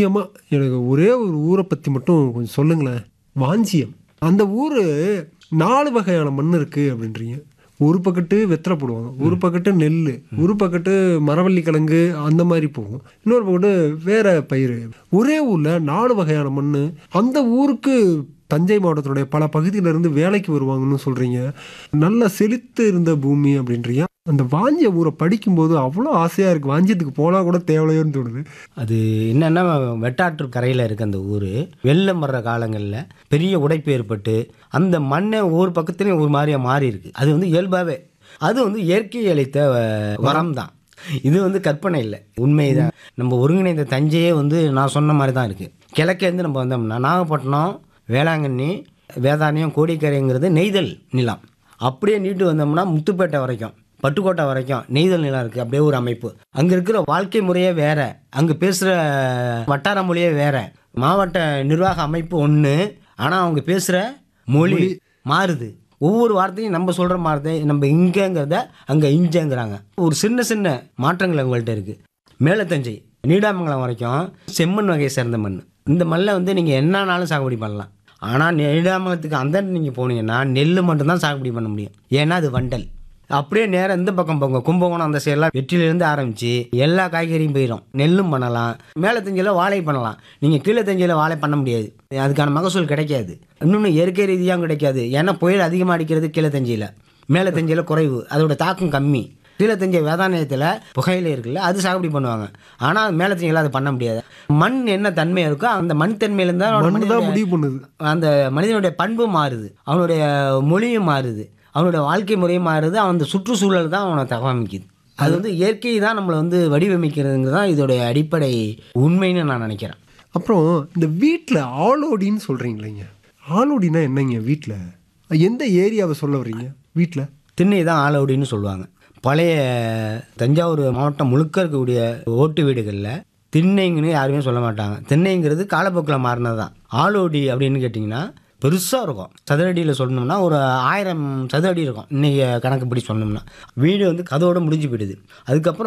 முக்கியமாக எனக்கு ஒரே ஒரு ஊரை பற்றி மட்டும் கொஞ்சம் சொல்லுங்களேன் வாஞ்சியம் அந்த ஊர் நாலு வகையான மண் இருக்குது அப்படின்றீங்க ஒரு பக்கத்து வெத்தலை போடுவாங்க ஒரு பக்கத்து நெல் ஒரு பக்கத்து மரவள்ளி கிழங்கு அந்த மாதிரி போகும் இன்னொரு பக்கத்து வேற பயிர் ஒரே ஊரில் நாலு வகையான மண் அந்த ஊருக்கு தஞ்சை மாவட்டத்தினுடைய பல பகுதியில இருந்து வேலைக்கு வருவாங்கன்னு சொல்றீங்க நல்ல செழித்து இருந்த பூமி அப்படின்றீங்க அந்த வாஞ்சிய ஊரை படிக்கும்போது அவ்வளோ ஆசையா இருக்கு வாஞ்சியத்துக்கு போனா கூட தேவையோன்னு தோணுது அது என்னன்னா வெட்டாற்று கரையில் இருக்க அந்த ஊர் வெள்ளம் வர்ற காலங்களில் பெரிய உடைப்பு ஏற்பட்டு அந்த மண்ணை ஒவ்வொரு பக்கத்துலையும் ஒரு மாதிரியா மாறி இருக்கு அது வந்து இயல்பாகவே அது வந்து இயற்கை அளித்த அஹ், வரம் தான் இது வந்து கற்பனை இல்லை உண்மைதான் நம்ம ஒருங்கிணைந்த தஞ்சையே வந்து நான் சொன்ன மாதிரி தான் இருக்குது கிழக்கேருந்து நம்ம வந்தோம்னா நாகப்பட்டினம் வேளாங்கண்ணி வேதாரண்யம் கோடிக்கரைங்கிறது நெய்தல் நிலம் அப்படியே நீட்டு வந்தோம்னா முத்துப்பேட்டை வரைக்கும் பட்டுக்கோட்டை வரைக்கும் நெய்தல் நிலம் இருக்குது அப்படியே ஒரு அமைப்பு அங்கே இருக்கிற வாழ்க்கை முறையே வேற அங்கே பேசுகிற வட்டார மொழியே வேற மாவட்ட நிர்வாக அமைப்பு ஒன்று ஆனால் அவங்க பேசுகிற மொழி மாறுது ஒவ்வொரு வார்த்தையும் நம்ம சொல்கிற வார்த்தை நம்ம இங்கேங்கிறத அங்கே இஞ்சேங்கிறாங்க ஒரு சின்ன சின்ன மாற்றங்கள் அவங்கள்ட்ட இருக்குது மேலத்தஞ்சை நீடாமங்கலம் வரைக்கும் செம்மண் வகையை சேர்ந்த மண் இந்த மண்ணில் வந்து நீங்கள் என்னன்னாலும் சாகுபடி பண்ணலாம் ஆனால் நீடாமங்கலத்துக்கு அந்த நீங்கள் போனீங்கன்னா நெல் மட்டும்தான் சாகுபடி பண்ண முடியும் ஏன்னா அது வண்டல் அப்படியே நேரா இந்த பக்கம் போங்க கும்பகோணம் அந்த சைடெல்லாம் வெற்றிலேருந்து ஆரம்பித்து எல்லா காய்கறியும் போயிடும் நெல்லும் பண்ணலாம் மேலே தஞ்சையில் வாழை பண்ணலாம் நீங்கள் கீழே தஞ்சையில் வாழை பண்ண முடியாது அதுக்கான மகசூல் கிடைக்காது இன்னொன்று இயற்கை ரீதியாகவும் கிடைக்காது ஏன்னா புயல் அதிகமாக அடிக்கிறது கீழே தஞ்சையில் மேலே தஞ்சையில் குறைவு அதோட தாக்கம் கம்மி கீழே தஞ்சை வேதாநிலையத்தில் புகையில இருக்குல்ல அது சாகுபடி பண்ணுவாங்க ஆனால் மேலே தஞ்சையில் அது பண்ண முடியாது மண் என்ன தன்மை இருக்கோ அந்த மண் தன்மையிலேருந்து தான் மண் தான் முடிவு பண்ணுது அந்த மனிதனுடைய பண்பு மாறுது அவனுடைய மொழியும் மாறுது அவனுடைய வாழ்க்கை முறையும் மாறுது அவன் அந்த சுற்றுச்சூழல் தான் அவனை தகவமைக்குது அது வந்து இயற்கை தான் நம்மளை வந்து வடிவமைக்கிறதுங்கிறது தான் இதோடைய அடிப்படை உண்மைன்னு நான் நினைக்கிறேன் அப்புறம் இந்த வீட்டில் ஆளோடின்னு சொல்றீங்களேங்க ஆளோடினா என்னங்க வீட்டில் எந்த ஏரியாவை சொல்ல வர்றீங்க வீட்டில் திண்ணை தான் ஆலவுடின்னு சொல்லுவாங்க பழைய தஞ்சாவூர் மாவட்டம் முழுக்க இருக்கக்கூடிய ஓட்டு வீடுகளில் திண்ணைங்கன்னு யாருமே சொல்ல மாட்டாங்க திண்ணைங்கிறது காலப்போக்கில் மாறினது தான் ஆலோடி அப்படின்னு கேட்டிங்கன்னா பெருசாக இருக்கும் சதுரடியில் சொல்லணும்னா ஒரு ஆயிரம் சதுரடி இருக்கும் இன்றைக்கி கணக்குப்படி சொன்னோம்னா வீடு வந்து கதவோடு முடிஞ்சு போயிடுது அதுக்கப்புறம்